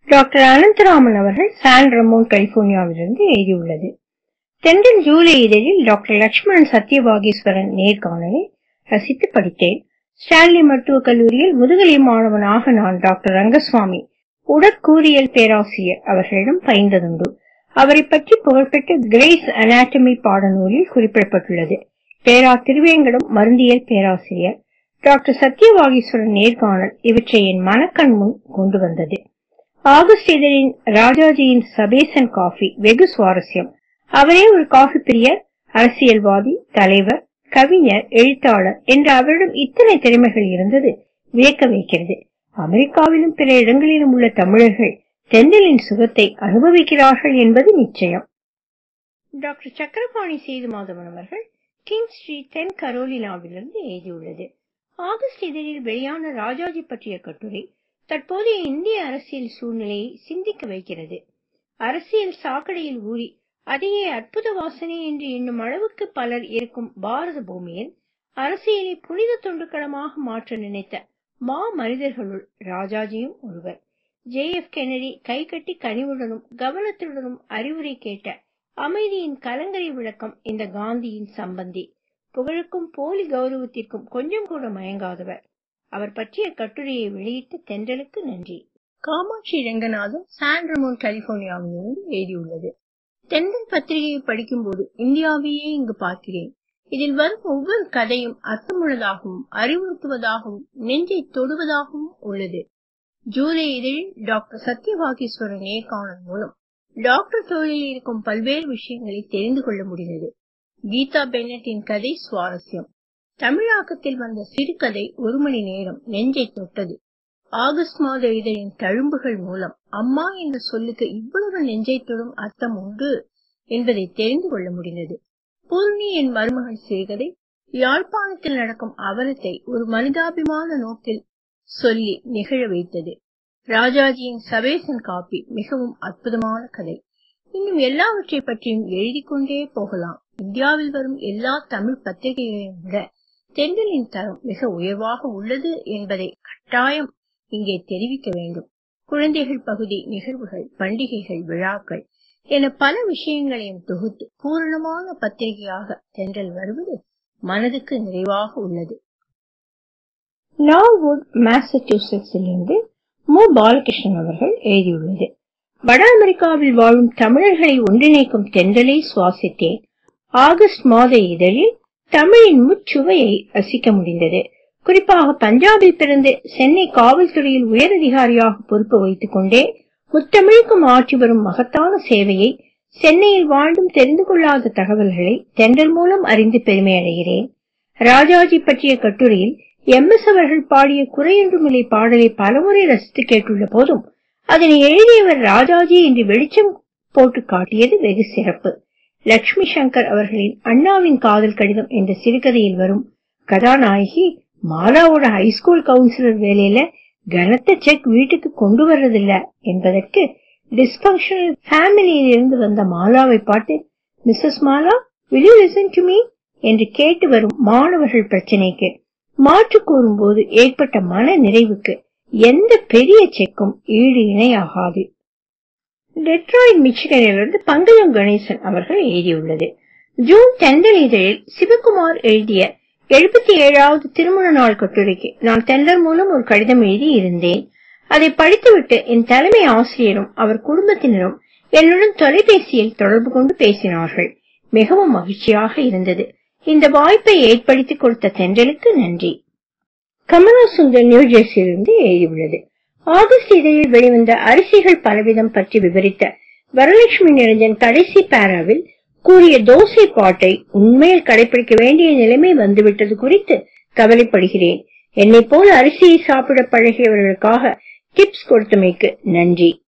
doctor Anantharaman அவர்கள் San Ramon கலிபோர்னியாவிலிருந்து எழுதியுள்ளது தென்றல் ஜூலை இதழில் டாக்டர் லட்சுமணன் சத்யபாகீஸ்வரன் நேர்காணலை ரசித்து படித்தேன் ஸ்டான்லி மருத்துவக் கல்லூரியில் முதுகலை மாணவனாக நான் டாக்டர் ரங்கசுவாமி உடற்கூறியல் பேராசிரியர் அவர்களிடம் பயின்றதுண்டு அவரை பற்றி புகழ்பெற்ற கிரேஸ் அனாட்டமி பாடநூலில் குறிப்பிடப்பட்டுள்ளது பேரா திருவேங்கடம் மருந்தியல் பேராசிரியர் டாக்டர் சத்யவாகீஸ்வரன் நேர்காணல் இவற்றை என் மனக்கண் முன் கொண்டு வந்தது ஆகஸ்ட் இதழின் ராஜாஜியின் சபேசன் காஃபி வெகு சுவாரஸ்யம் அவரே ஒரு காஃபி பிரியர் அரசியல்வாதி தலைவர் கவிஞர் எழுத்தாளர் என்ற அவரிடம் இத்தனை திறமைகள் இருந்தது வியக்க வைக்கிறது அமெரிக்காவிலும் பிற இடங்களிலும் உள்ள தமிழர்கள் தென்றலின் சுகத்தை அனுபவிக்கிறார்கள் என்பது நிச்சயம் டாக்டர் சக்கரபாணி சேது மாதவன் அவர்கள் கிங் ஸ்ட்ரீட் தென் கரோலினாவிலிருந்து எழுதியுள்ளது ஆகஸ்ட் இதழில் வெளியான ராஜாஜி பற்றிய கட்டுரை தற்போதைய இந்திய அரசியல் சூழ்நிலையை சிந்திக்க வைக்கிறது அரசியல் சாக்கடையில் ஊறி அதையே அற்புத வாசனை என்று எண்ணும் அளவுக்கு பலர் இருக்கும் பாரத பூமியில் அரசியலை புனித தொண்டுக்களமாக மாற்ற நினைத்த மா மனிதர்களுள் ராஜாஜியும் ஒருவர் ஜே எஃப் கெனடி கைகட்டி கனிவுடனும் கவனத்துடனும் அறிவுரை கேட்ட அமைதியின் கலங்கரை விளக்கம் இந்த காந்தியின் சம்பந்தி புகழுக்கும் போலி கௌரவத்திற்கும் கொஞ்சம் கூட மயங்காதவர் அவர் பற்றிய கட்டுரையை வெளியிட்ட தென்றலுக்கு நன்றி காமாட்சி ரங்கநாதன் சாண்ட்ரமோன் கலிபோர்னியாவிலிருந்து எழுதியுள்ளது தென்றல் பத்திரிகையை படிக்கும்போது இந்தியாவையே இங்கு பார்க்கிறேன் இதில் வரும் ஒவ்வொரு கதையும் அர்த்தமுள்ளதாகவும் அறிவுறுத்துவதாகவும் நெஞ்சை தொடுவதாகவும் உள்ளது ஜூலை இதழில் டாக்டர் சத்யபாகீஸ்வரன் நேர்காணல் மூலம் டாக்டர் தொழிலில் இருக்கும் பல்வேறு விஷயங்களை தெரிந்து கொள்ள முடிகிறது கீதா பென்னட்டின் கதை சுவாரஸ்யம் தமிழாக்கத்தில் வந்த சிறுகதை ஒரு மணி நேரம் நெஞ்சை தொட்டது ஆகஸ்ட் மாத இதழின் தழும்புகள் மூலம் அம்மா என்ற சொல்லுக்கு இவ்வளவு நெஞ்சை தொடும் அர்த்தம் உண்டு என்பதை தெரிந்து கொள்ள முடிந்தது பூர்ணி என் மருமகள் சிறுகதை யாழ்ப்பாணத்தில் நடக்கும் அவலத்தை ஒரு மனிதாபிமான நோக்கில் சொல்லி நிகழ வைத்தது ராஜாஜியின் சபேசன் காப்பி மிகவும் அற்புதமான கதை இன்னும் எல்லாவற்றை பற்றியும் எழுதி கொண்டே போகலாம் இந்தியாவில் வரும் எல்லா தமிழ் பத்திரிகைகளையும் விட தென்றலின் தரம் மிக உயர்வாக உள்ளது என்பதை கட்டாயம் இங்கே தெரிவிக்க வேண்டும் குழந்தைகள் பகுதி நிகழ்வுகள் பண்டிகைகள் விழாக்கள் என பல விஷயங்களையும் தொகுத்து பூரணமான பத்திரிகையாக தென்றல் வருவது மனதுக்கு நிறைவாக உள்ளது லாவுட் மாசச்சூசெட்ஸிலிருந்து மு பாலகிருஷ்ணன் அவர்கள் எழுதியுள்ளது வட அமெரிக்காவில் வாழும் தமிழர்களை ஒன்றிணைக்கும் தென்றலை சுவாசித்தேன் ஆகஸ்ட் மாத இதழில் தமிழின் முச்சுவையை ரசிக்க முடிந்தது குறிப்பாக பஞ்சாபில் பிறந்து சென்னை காவல்துறையில் உயரதிகாரியாக பொறுப்பு வைத்துக் கொண்டே முத்தமிழுக்கும் ஆற்றி வரும் மகத்தான சேவையை சென்னையில் வாழ்ந்தும் தெரிந்து கொள்ளாத தகவல்களை தென்றல் மூலம் அறிந்து பெருமை அடைகிறேன் ராஜாஜி பற்றிய கட்டுரையில் எம் எஸ் அவர்கள் பாடிய குறையொன்றுமில்லை பாடலை பலமுறை ரசித்து கேட்டுள்ள போதும் அதனை எழுதியவர் ராஜாஜி என்று வெளிச்சம் போட்டு காட்டியது வெகு சிறப்பு லட்சுமி சங்கர் அவர்களின் அண்ணாவின் காதல் கடிதம் என்ற சிறுகதையில் வரும் கதாநாயகி மாலாவோட ஹைஸ்கூல் கவுன்சிலர் வேலையில கனத்த செக் வீட்டுக்கு கொண்டு வர்றதில்ல என்பதற்கு டிஸ்பங்ஷனல் ஃபேமிலியில் இருந்து வந்த மாலாவை பார்த்து Mrs Mala will you listen to me என்று கேட்டு வரும் மாணவர்கள் பிரச்சனைக்கு மாற்று கூறும்போது ஏற்பட்ட மன நிறைவுக்கு எந்த பெரிய செக்கும் ஈடு இணையாகாது டெட்ராய்ட் மிச்சிகனிலிருந்து பங்கஜம் கணேசன் அவர்கள் எழுதியுள்ளது ஜூன் தென்றல் இதழில் சிவகுமார் எழுதிய எழுபத்தி ஏழாவது திருமண நாள் கட்டுரைக்கு நான் தென்றல் மூலம் ஒரு கடிதம் எழுதி இருந்தேன் அதை படித்துவிட்டு என் தலைமை ஆசிரியரும் அவர் குடும்பத்தினரும் என்னுடன் தொலைபேசியில் தொடர்பு கொண்டு பேசினார்கள் மிகவும் மகிழ்ச்சியாக இருந்தது இந்த வாய்ப்பை ஏற்படுத்தி கொடுத்த தென்றலுக்கு நன்றி கமலா சுந்தர் நியூ ஜெர்சியிலிருந்து எழுதியுள்ளது ஆகஸ்ட் இதழில் வெளிவந்த அரிசிகள் பலவிதம் பற்றி விவரித்த வரலட்சுமி நிரஞ்சன் கடைசி பேராவில் கூறிய தோசை பாட்டை உண்மையில் கடைபிடிக்க வேண்டிய நிலைமை வந்துவிட்டது குறித்து கவலைப்படுகிறேன் என்னை போல அரிசியை சாப்பிட பழகியவர்களுக்காக டிப்ஸ் கொடுத்தமைக்கு நன்றி